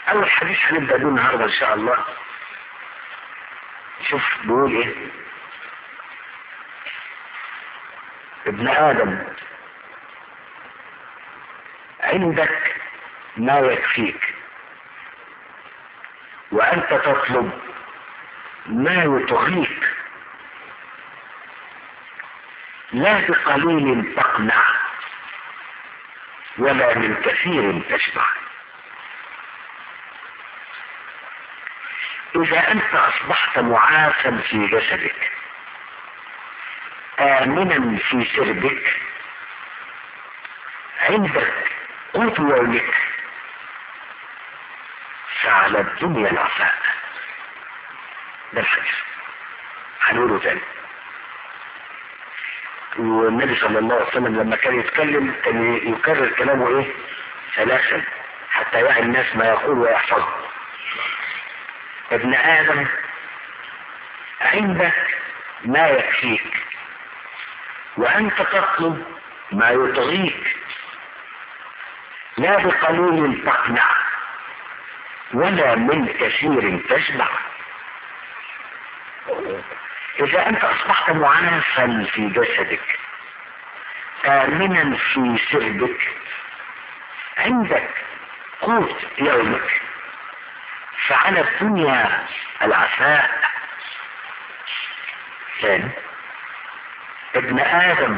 اول حديث هنبدأ بيه النهاردة ان شاء الله شوف بيقول ايه ابن ادم عندك ما يكفيك وانت تطلب ما يطغيك لا بقليل تقنع ولا من كثير تشبع اذا انت اصبحت معافا في جسدك امنا في سربك عندك قوت يومك فعلى الدنيا العفاء ده الحديث هنقوله تاني والنبي صلى الله عليه وسلم لما كان يتكلم كان يكرر كلامه ايه ثلاثا حتى يعي الناس ما يقول ويحفظه ابن ادم عندك ما يكفيك وانت تطلب ما يطغيك لا بقليل تقنع ولا من كثير تشبع اذا انت اصبحت معافا في جسدك امنا في سربك عندك قوت يومك فعلى الدنيا العفاء ثاني ابن ادم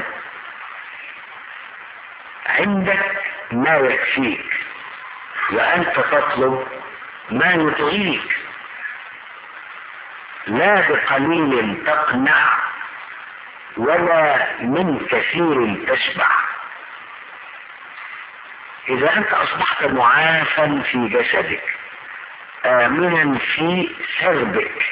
عندك ما يكفيك وانت تطلب ما يطغيك لا بقليل تقنع ولا من كثير تشبع اذا انت اصبحت معافا في جسدك امنا في سربك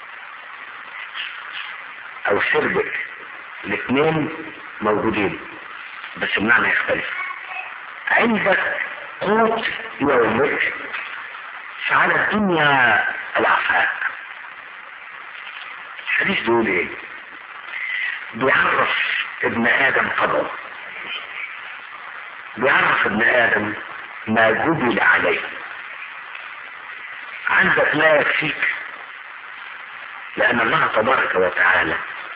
او سربك الاثنين موجودين بس المعنى يختلف عندك قوت يومك فعلى الدنيا العفاء الحديث بيقول ايه بيعرف ابن ادم قدره بيعرف ابن ادم ما جبل عليه عندك لا يكفيك لان الله تبارك وتعالى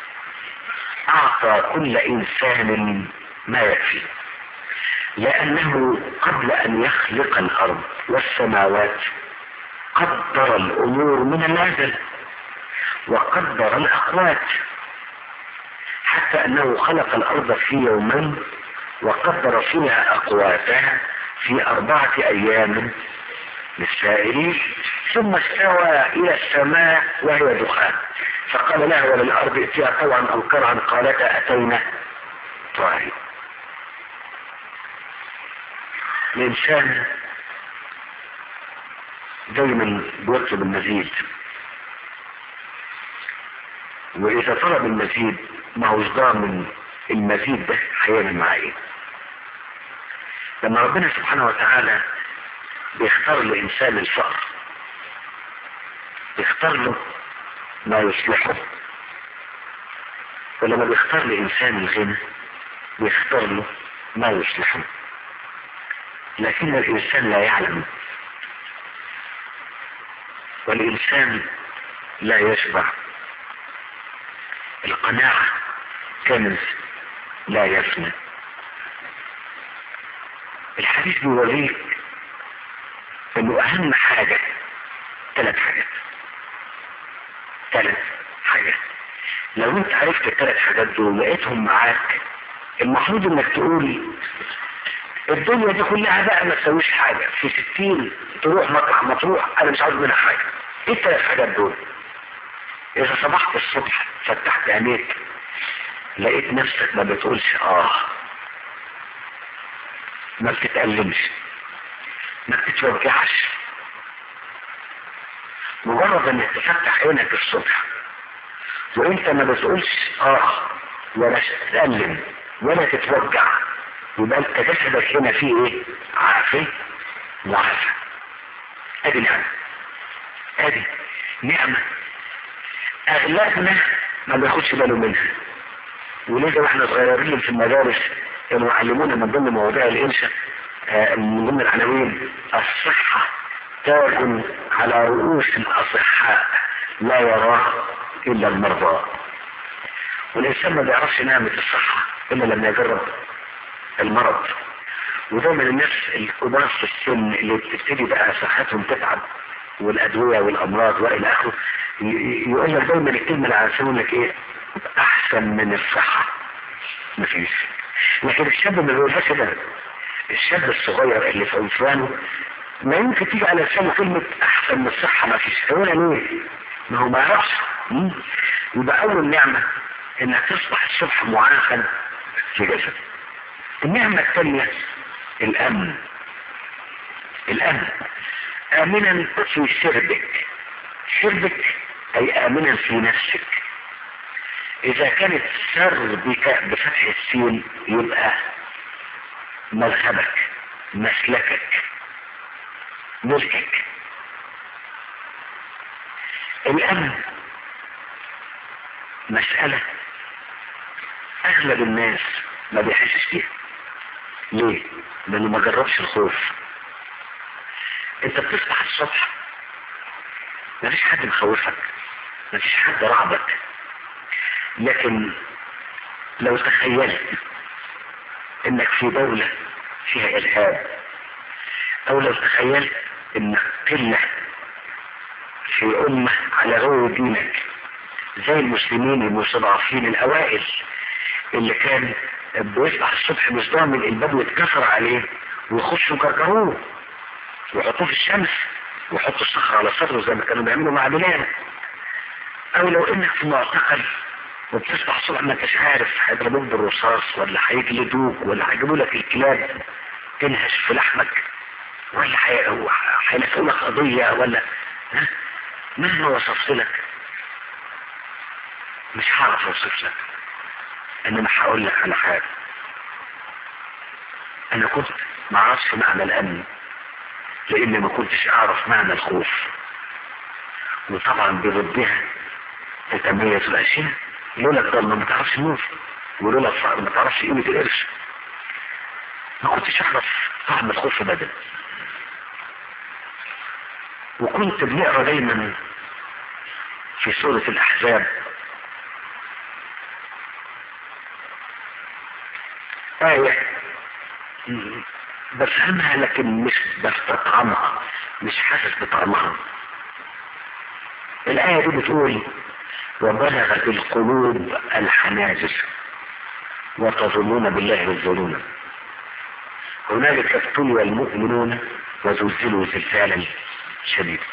اعطى كل انسان ما يكفيه لانه قبل ان يخلق الارض والسماوات قدر الامور من الازل وقدر الاقوات حتى انه خلق الارض في يومين وقدر فيها اقواتها في اربعة ايام للسائلين ثم استوى الى السماء وهي دخان فقال لها وللارض ائتيها طوعا او كرها قالتا اتينا طاهرين الانسان دايما بيطلب المزيد واذا طلب المزيد ما هوش ضامن المزيد ده هيعمل معاه ايه لما ربنا سبحانه وتعالى بيختار لإنسان الفقر بيختار له ما يصلحه ولما بيختار لإنسان الغنى بيختار له ما يصلحه لكن الإنسان لا يعلم والإنسان لا يشبع القناعة كنز لا يفنى الحديث بيوريك انه اهم حاجة ثلاث حاجات ثلاث حاجات لو انت عرفت الثلاث حاجات دول لقيتهم معاك المفروض انك تقول الدنيا دي كلها بقى ما تسويش حاجة في ستين تروح مطرح ما تروح انا مش عاوز منها حاجة ايه الثلاث حاجات دول اذا صبحت الصبح فتحت عينيك لقيت نفسك ما بتقولش اه ما بتتألمش ما بتتوجعش مجرد انك تفتح عينك الصبح وانت ما بتقولش اه ولا تتألم ولا تتوجع يبقى انت جسدك هنا فيه ايه عافية معافى ادي نعمة ادي نعمة اغلبنا ما بياخدش باله منها ولذا واحنا صغيرين في المدارس كانوا يعلمونا من ضمن مواضيع الانشاء آه من ضمن العناوين الصحة تاج على رؤوس الأصحاء لا يراه إلا المرضى والإنسان ما بيعرفش نعمة الصحة إلا لما يجرب المرض ودايما الناس الكبار في السن اللي بتبتدي بقى صحتهم تتعب والأدوية والأمراض وإلى آخره يقول لك دايما الكلمة اللي عارفين لك إيه أحسن من الصحة مفيش لكن الشاب ما بيقولهاش كده الشاب الصغير اللي في عنفوانه ما يمكن تيجي على لسانه كلمة أحسن من الصحة ما فيش هقولها ليه؟ ما هو ما يعرفش يبقى أول نعمة إنك تصبح الصبح معافى في جسدك النعمة الثانية الأمن الأمن آمنا في سربك سربك أي آمنا في نفسك إذا كانت سربك بفتح السين يبقى مذهبك مسلكك ملكك الأمن مسألة أغلب الناس ما بيحسش بيها ليه؟ لأنه ما جربش الخوف أنت بتصبح الصبح ما فيش حد مخوفك ما فيش حد رعبك لكن لو تخيلت انك في دولة فيها ارهاب او لو تخيلت انك قلة في امة على غير دينك زي المسلمين المستضعفين الاوائل اللي كان بيصبح الصبح مش ضامن البدو يتكسر عليه ويخشوا يكركروه ويحطوه في الشمس ويحطوا الصخر على صدره زي ما كانوا بيعملوا مع بلال او لو انك في معتقل وبتصبح الصبح ما انتش عارف هيضربوك بالرصاص ولا هيجلدوك ولا هيجيبوا لك الكلاب تنهش في لحمك ولا هيلفقوا لك قضية ولا ها مهما وصفت لك مش هعرف اوصف لك انما هقول لك على حاجة انا كنت ما اعرفش معنى الامن لاني ما كنتش اعرف معنى الخوف وطبعا بضدها تتميز الاشياء لولا الضلمه ما تعرفش النور ولولا الفقر ما تعرفش قيمه القرش ما كنتش اعرف طعم الخوف بدل وكنت بنقرا دايما في سورة الأحزاب آية بفهمها لكن مش بستطعمها مش حاسس بطعمها الآية دي بتقول وبلغت القلوب الحناجر وتظنون بالله الظنون هنالك ابتلي المؤمنون وزلزلوا زلزالا شديدا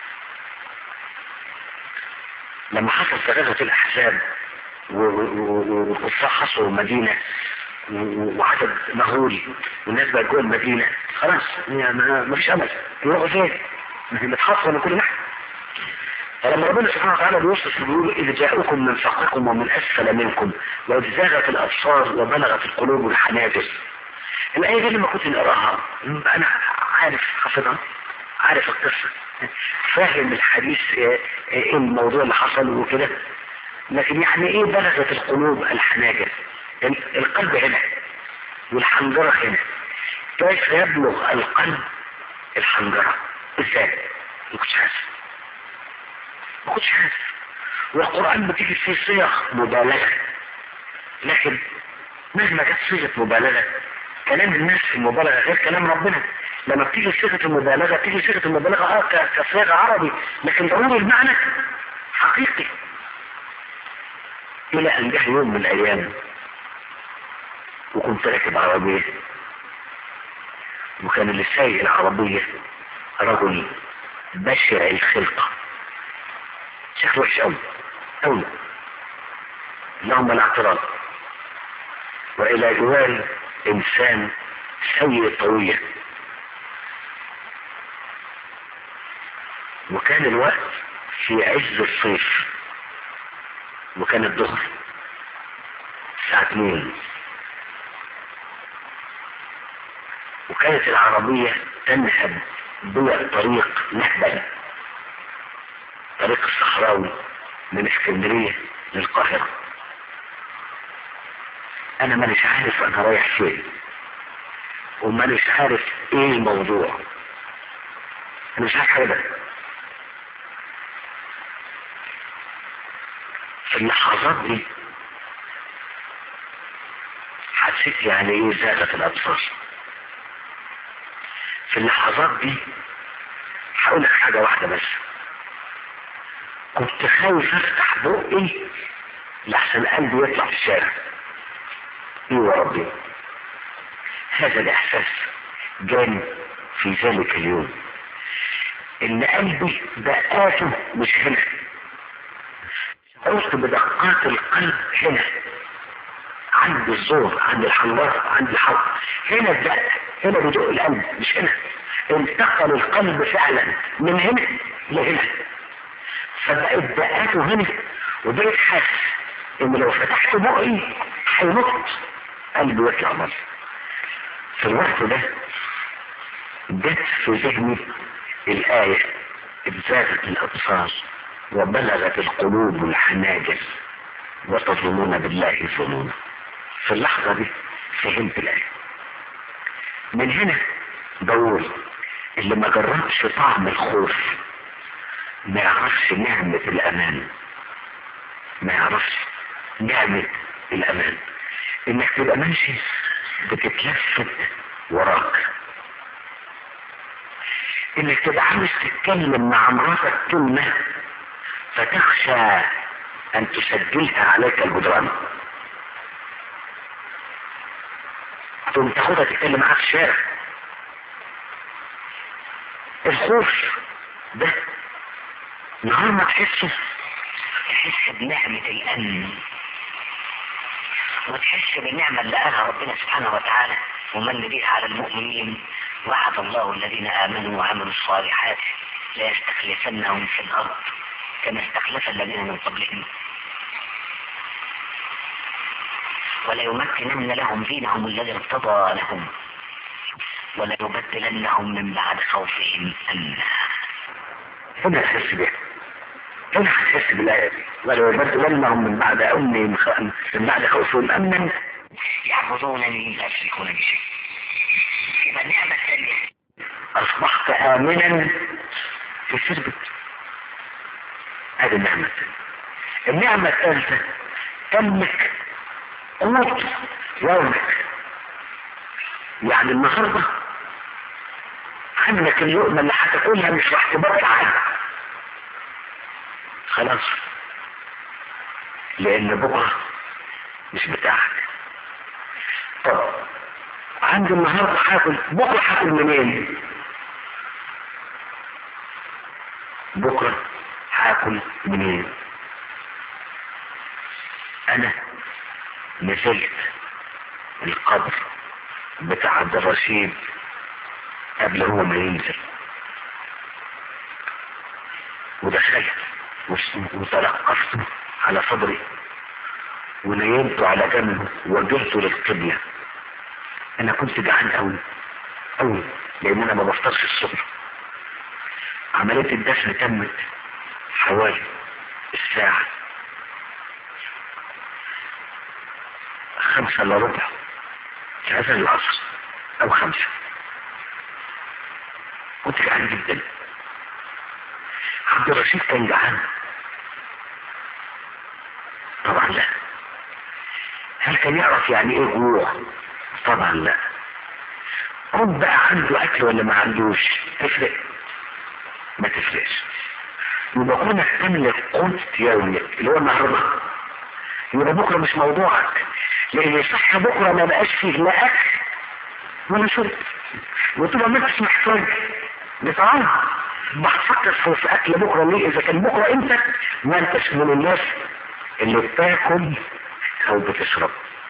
لما حصل في غزوة الأحزاب والكفار حصروا المدينة وعدد مهول والناس بقت جوه المدينة خلاص ما فيش أمل يروحوا فين؟ متحصروا من كل ناحية فلما ربنا سبحانه وتعالى بيوصف بيقول إذ جاءكم من فوقكم ومن أسفل منكم وإذ زاغت الأبصار وبلغت القلوب الحناجر الآية دي لما كنت نقراها أنا عارف حافظها عارف القصة فاهم الحديث ايه الموضوع اللي حصل وكده لكن يعني ايه بلغت القلوب الحناجر القلب هنا والحنجرة هنا كيف يبلغ القلب الحنجرة ازاي ما كنتش حاسس ما كنتش حاسس والقرآن بتيجي فيه صيغ مبالغة لكن مهما جت صيغة مبالغة كلام الناس في المبالغة غير كلام ربنا لما بتيجي صيغة المبالغة تيجي صيغة المبالغة اه كصيغة عربي لكن ضروري المعنى حقيقي الى ان جه يوم من الايام وكنت راكب عربية وكان اللي سايق العربية رجل بشع الخلقة شكله وحش قوي قوي اللهم الاعتراض والى جوار انسان سيء الطوية وكان الوقت في عز الصيف وكان الظهر الساعة 2 وكانت العربية تنهب بها الطريق نهبا طريق الصحراوي من اسكندرية للقاهرة انا مانيش عارف انا رايح فين ومانيش عارف ايه الموضوع انا مش عايز حاجه ده في اللحظات دي حسيت يعني ايه زادت الاطفال في اللحظات دي هقول لك حاجه واحده بس كنت خايف افتح بقي لحسن قلبي يطلع في الشارع ايه يا ربي هذا الاحساس جاني في ذلك اليوم ان قلبي دقاته مش هنا شعرت بدقات القلب هنا عند الزور عند الحنجرة عند الحلق هنا الدق هنا بدق القلب مش هنا انتقل القلب فعلا من هنا لهنا فبقت دقاته هنا وبقيت حاسس ان لو فتحت بقي هينط قلبي يطلع بره في الوقت ده جت في ذهني الآية ابتغت الأبصار وبلغت القلوب الحناجر وتظنون بالله الظنون في اللحظة دي فهمت الآية من هنا بقول اللي ما جربش طعم الخوف ما يعرفش نعمة الأمان ما يعرفش نعمة الأمان إنك تبقى ماشي بتتلفت وراك انك تبقى عاوز تتكلم مع مراتك كلمة فتخشى ان تسجلها عليك الجدران تقوم تاخدها تتكلم معاك في الشارع الخوف ده نهار ما تحسه تحس بنعمة الأمن وتحس بالنعمة اللي قالها ربنا سبحانه وتعالى ومن بها على المؤمنين وعد الله الذين آمنوا وعملوا الصالحات ليستخلفنهم في الأرض كما استخلف الذين من قبلهم وليمكنن لهم دينهم الذي ارتضى لهم وليبدلنهم من بعد خوفهم أمنا هنا تحس بها هنا هتحس بالآية دي وليبدلنهم من بعد أمنهم من بعد خوفهم أمنا يعبدونني لا يشركون بي شيء يبقى النعمة الثانية أصبحت آمنا في سربك هذه النعمة الثانية النعمة الثالثة تملك قوت يومك يعني النهاردة عندك اللقمة اللي هتاكلها مش راح تبطل عنها خلاص لأن بكرة مش بتاعك طب عندي النهارده هاكل بكره هاكل منين؟ بكره هاكل منين؟ انا نزلت القبر بتاع عبد الرشيد قبل هو ما ينزل ودخلت وتلقفته على صدري ونيمته على جنبه ووجهته للقبله انا كنت جعان قوي قوي لان انا ما بفطرش الصبح عملية الدفن تمت حوالي الساعة خمسة الا ربع في هذا العصر او خمسة كنت جعان جدا عبد الرشيد كان جعان طبعا لا هل كان يعرف يعني ايه جوع طبعا لا رب بقى عنده اكل ولا ما عندوش تفرق ما تفرقش يبقى كونك تملك قوت يومك اللي هو النهارده يبقى بكره مش موضوعك لان صح بكره ما بقاش فيه لا اكل ولا شرب وتبقى ما انتش محتاج لطعام بتفكر في اكل بكره ليه اذا كان بكره انت ما انتش من الناس اللي بتاكل او بتشرب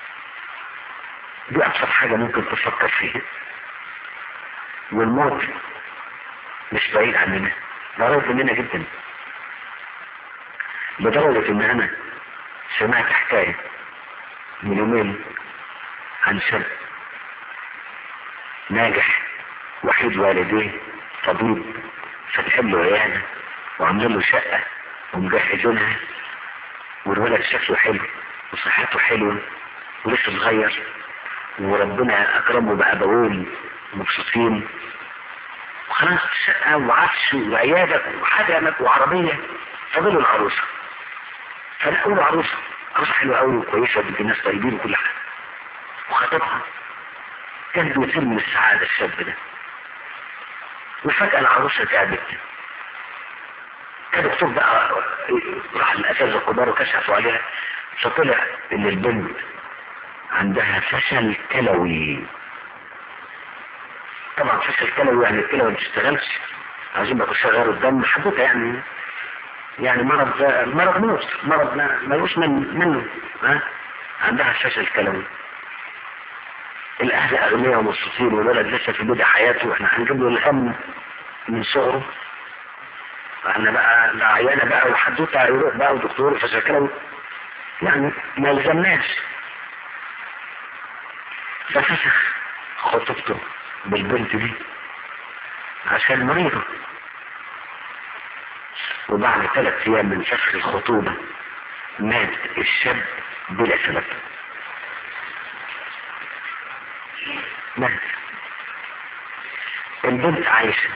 دي ابسط حاجة ممكن تفكر فيها والموت مش بعيد عننا قريب مننا جدا لدرجة ان انا سمعت حكاية من يومين عن شاب ناجح وحيد والديه طبيب فاتحين له عيادة وعاملين له شقة ومجهزينها والولد شكله حلو وصحته حلوة ولسه صغير وربنا اكرمه بابوين مبسوطين وخلاص شقة وعفش وعيادة وحاجة وعربية فضلوا العروسة فلقوا له عروسة عروسة حلوة قوي وكويسة وبنت الناس طيبين وكل حاجة وخطبها كان بيطير من السعادة الشاب ده وفجأة العروسة تعبت كان دكتور بقى راح الأساتذة الكبار وكشفوا عليها فطلع إن البنت عندها فشل كلوي طبعا فشل كلوي يعني الكلى ما بتشتغلش عايزين بقى يشغلوا الدم حدوته يعني يعني مرض مرض موت مرض ما ملوش من منه ها عندها فشل كلوي الاهل اغنياء ومبسوطين والولد لسه في بدايه حياته واحنا هنجيب له الهم من صغره فاحنا بقى لا عيانه بقى وحدوته يروح بقى ودكتور فشل كلوي يعني ما لزمناش ففسخ خطبته بالبنت دي عشان مريضة وبعد ثلاث ايام من فسخ الخطوبة مات الشاب بلا سبب مات البنت عايشة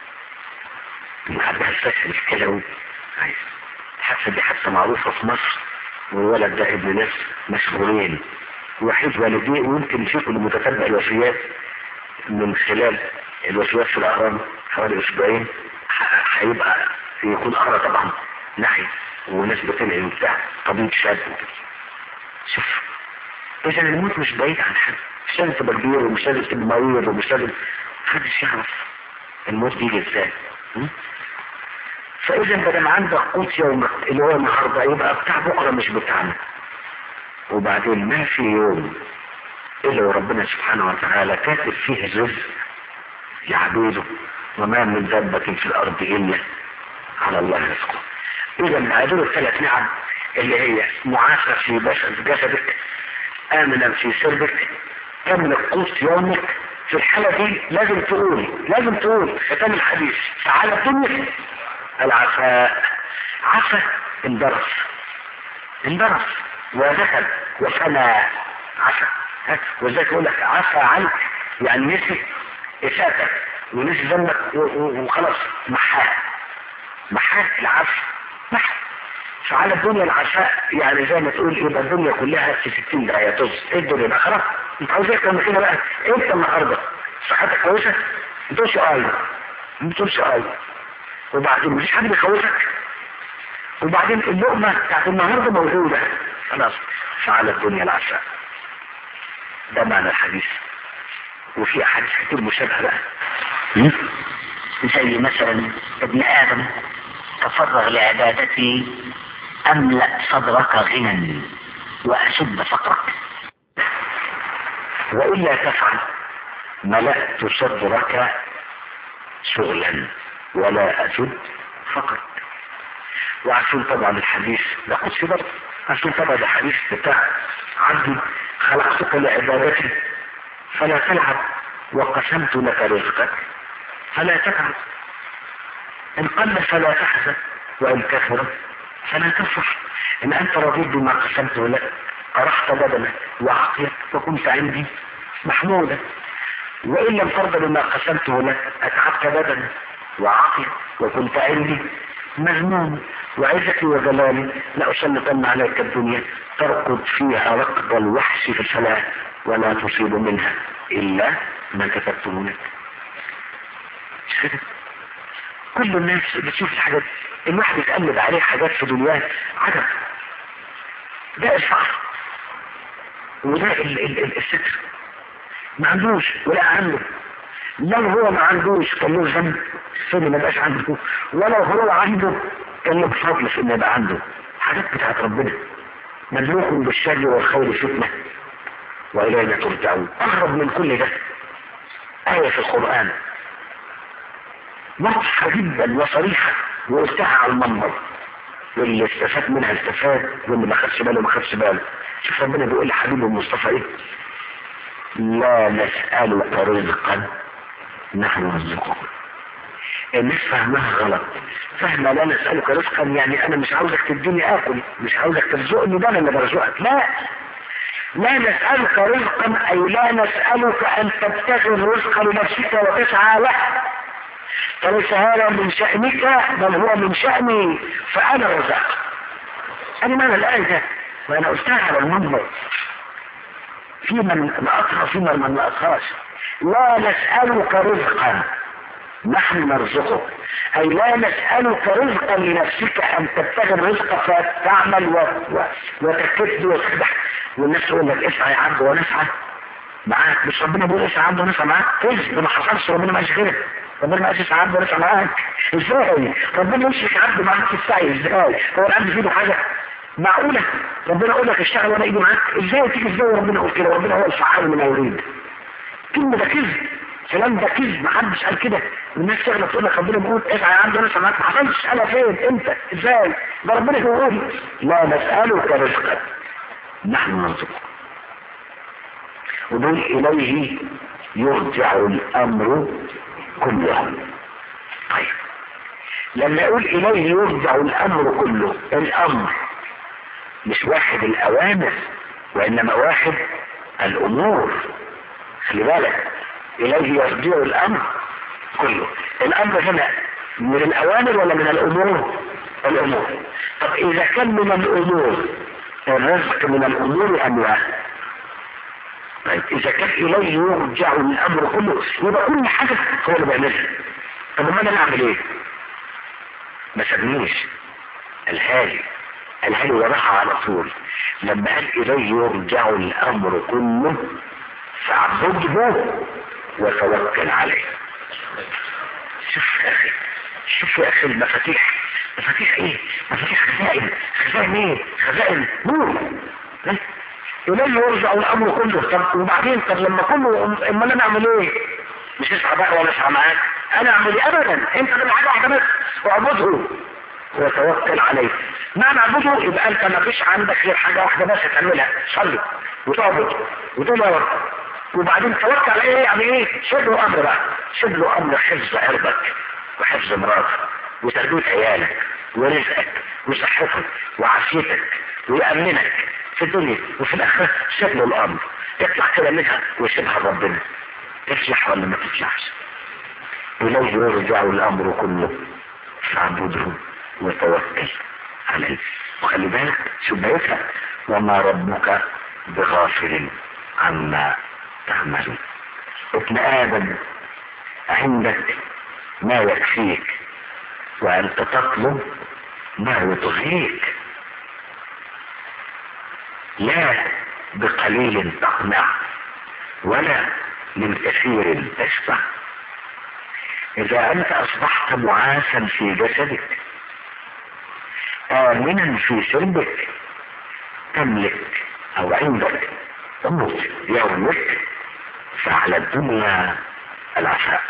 عندها الفشل الكلوي عايشة الحادثة دي حادثة معروفة في مصر والولد ده ابن ناس مشهورين وحيد والديه ويمكن يشوفوا المتتبع الوفيات من خلال الوسواس في الاهرام حوالي اسبوعين هيبقى يكون قرا طبعا ناحية وناس بتنقل وبتاع طبيب شاب شوف اذا الموت مش بعيد عن حد مش لازم تبقى كبير ومش لازم تبقى مريض ومش لازم محدش يعرف الموت بيجي ازاي فاذا بدل عندك قوت يومك اللي هو النهارده يبقى بتاع بكره مش بتاعنا وبعدين ما في يوم الا وربنا سبحانه وتعالى كاتب فيه الرزق لعبيده وما من دابة في الارض الا على الله رزقه اذا بعدين الثلاث نعم اللي هي معافى في جسدك امنا في سربك تملك قوت يومك في الحالة دي لازم تقول لازم تقول ختام الحديث فعلى الدنيا العفاء عفا اندرس اندرس ودخل وفنى عفا وذلك يقول لك عفى عنك يعني نسي إساءتك ونسي ذنبك وخلاص محاه محاه العفو محاه فعلى الدنيا العفاء يعني زي ما تقول يبقى الدنيا كلها في 60 دقيقة طز ايه الدنيا بقى خلاص انت عاوز ايه كده كده بقى انت النهارده صحتك كويسة ما تقولش اي ما تقولش اي وبعدين مفيش حد بيخوفك وبعدين اللقمة بتاعت النهارده موجودة خلاص فعلى الدنيا العفاء ده معنى الحديث وفي احاديث كتير مشابهه بقى زي مثلا ابن ادم تفرغ لعبادتي املا صدرك غنى واسد فقرك والا تفعل ملأت صدرك شغلا ولا اسد فقرك وعشان طبعا الحديث ده قدس برضه عشان طبعا الحديث بتاع عبدي خلقتك لعبادتي فلا تلعب وقسمت لك رزقك فلا تتعب ان قل فلا تحزن وان كثر فلا تفرح ان انت رضيت بما قسمته لك فرحت بدنك وعقلك وكنت عندي محمودا وان لم ترضى بما قسمته لك اتعبت بدنك وعقلك وكنت عندي مذموم وعزتي وجلالي لأسلطن عليك الدنيا ترقد فيها ركض الوحش في الفلاة ولا تصيب منها إلا ما كتبته لك مش كده كل الناس بتشوف الحاجات الواحد يتقلب عليه حاجات في دنياه عجب ده الفقر وده ال ال ال الستر ما عندوش ولا عنده لو هو ما عندوش كان له ذنب فين ما بقاش عنده ولو هو عنده كان له بفضل في انه يبقى عنده حاجات بتاعت ربنا مملوك بالشر والخير فتنة وإلينا ترجعون أغرب من كل ده آية في القرآن واضحة جدا وصريحة وقلتها على المنبر واللي استفاد منها استفاد واللي ما خدش باله ما خدش باله شوف ربنا بيقول لحبيبه المصطفى ايه لا نسألك رزقا نحن نرزقك الناس فهمها غلط فاهمة لا نسألك رزقا يعني انا مش عاوزك تديني اكل مش عاوزك ترزقني ده انا اللي برزقك لا لا نسألك رزقا اي لا نسألك ان تبتغي الرزق لنفسك وتسعى له فليس هذا من شأنك بل هو من شأني فأنا رزاق أنا معنى الآية ده وأنا قلتها على المنبر في من لقطها في من ما لقطهاش لا نسألك رزقا نحن نرزقك أي لا نسألك رزقا لنفسك أن تبتغي الرزق فتعمل و... و... وتكد وتكدح والناس تقول لك اسعى يا عبد ونسعى معاك مش ربنا بيقول اسعى عبد ونسعى معاك كذب ما حصلش ربنا ما كده ربنا ما قالش عبد ونسعى معاك ازاي ربنا يشرك عبد معاك في السعي ازاي هو العبد في ايده حاجه معقوله ربنا يقول لك اشتغل وانا ايدي معاك ازاي تيجي ازاي وربنا يقول كده ربنا هو الفعال من يريد كلمه ده كذب كلام ده كذب ما حدش قال كده والناس تغلط تقول لك ربنا بيقول اسعى يا عبد ونسعى معاك ما حصلش قالها فين انت ازاي ده ربنا يقول لا نسالك رزقا نحن نرزقك ودول إليه يرجع الأمر كله طيب لما يقول إليه يرجع الأمر كله الأمر مش واحد الأوامر وإنما واحد الأمور خلي بالك إليه يرجع الأمر كله الأمر هنا من الأوامر ولا من الأمور الأمور طب إذا كان من الأمور الرزق من الأمور أم لا طيب إذا كان إليه يرجع الأمر كله يبقى كل حاجة هو اللي بيعملها طب ما أنا أعمل إيه؟ ما سابنيش الهادي الهادي وراها على طول لما قال إليه يرجع الأمر كله فاعبده وتوكل عليه شوف يا أخي شوف يا أخي المفاتيح مفاتيح إيه؟ مفاتيح خزائن خزائن إيه؟ خزائن نور إليه يرجع الأمر كله طب وبعدين طب لما كله امال انا اعمل ايه؟ مش اسعى بقى ولا اسعى معاك انا اعمل ايه ابدا انت تعمل حاجه واحده بس واعبده وتوكل عليه ما نعبده يبقى انت ما فيش عندك غير حاجه واحده بس تعملها صلي وتعبد وتقول يا رب وبعدين توكل على ايه يعني ايه؟ شد له امر بقى شد له امر حفظ عرضك وحفظ مراتك وتربيه عيالك ورزقك وصحتك وعافيتك ويأمنك في الدنيا وفي الآخرة سيب له الأمر يطلع كده منها ويسيبها لربنا تفلح ولا ما تفلحش إليه يرجع الأمر كله فاعبده وتوكل عليه وخلي بالك شو بيتها وما ربك بغافل عما تعمل ابن آدم عندك ما يكفيك وأنت تطلب ما يطغيك لا بقليل تقنع ولا من كثير تشبع إذا أنت أصبحت معافا في جسدك آمنا في سلبك تملك أو عندك قوت يومك فعلى الدنيا العفاء